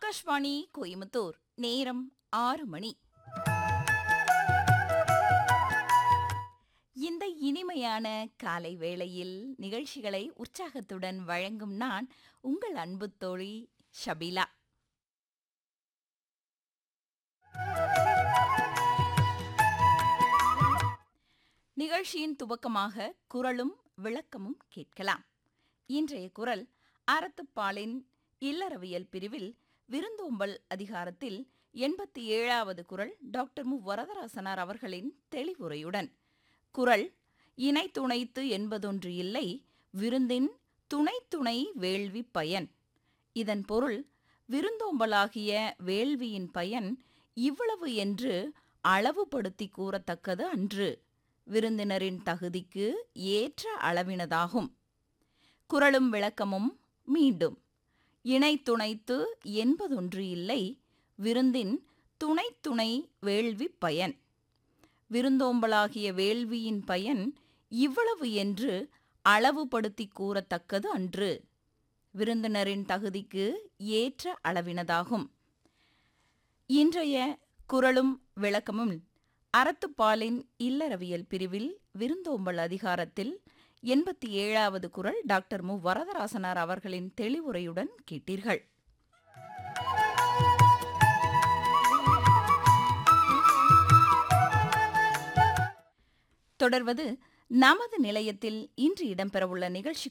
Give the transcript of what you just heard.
ஆகாஷ்வாணி கோயம்புத்தூர் நேரம் ஆறு மணி இந்த இனிமையான காலை வேளையில் நிகழ்ச்சிகளை உற்சாகத்துடன் வழங்கும் நான் உங்கள் அன்பு தோழி ஷபிலா நிகழ்ச்சியின் துவக்கமாக குரலும் விளக்கமும் கேட்கலாம் இன்றைய குரல் அறத்துப்பாலின் இல்லறவியல் பிரிவில் விருந்தோம்பல் அதிகாரத்தில் எண்பத்தி ஏழாவது குரல் டாக்டர் மு வரதராசனார் அவர்களின் தெளிவுரையுடன் குரல் இணை துணைத்து என்பதொன்று இல்லை விருந்தின் துணை துணை வேள்வி பயன் இதன் பொருள் விருந்தோம்பலாகிய வேள்வியின் பயன் இவ்வளவு என்று அளவுபடுத்தி கூறத்தக்கது அன்று விருந்தினரின் தகுதிக்கு ஏற்ற அளவினதாகும் குரலும் விளக்கமும் மீண்டும் இணை துணைத்து என்பதொன்று இல்லை விருந்தின் துணை துணை வேள்வி பயன் விருந்தோம்பலாகிய வேள்வியின் பயன் இவ்வளவு என்று அளவுபடுத்தி கூறத்தக்கது அன்று விருந்தினரின் தகுதிக்கு ஏற்ற அளவினதாகும் இன்றைய குரலும் விளக்கமும் அறத்துப்பாலின் இல்லறவியல் பிரிவில் விருந்தோம்பல் அதிகாரத்தில் எண்பத்தி ஏழாவது குரல் டாக்டர் மு வரதராசனார் அவர்களின் தெளிவுரையுடன் கேட்டீர்கள் தொடர்வது நமது நிலையத்தில் இன்று இடம்பெறவுள்ள நிகழ்ச்சி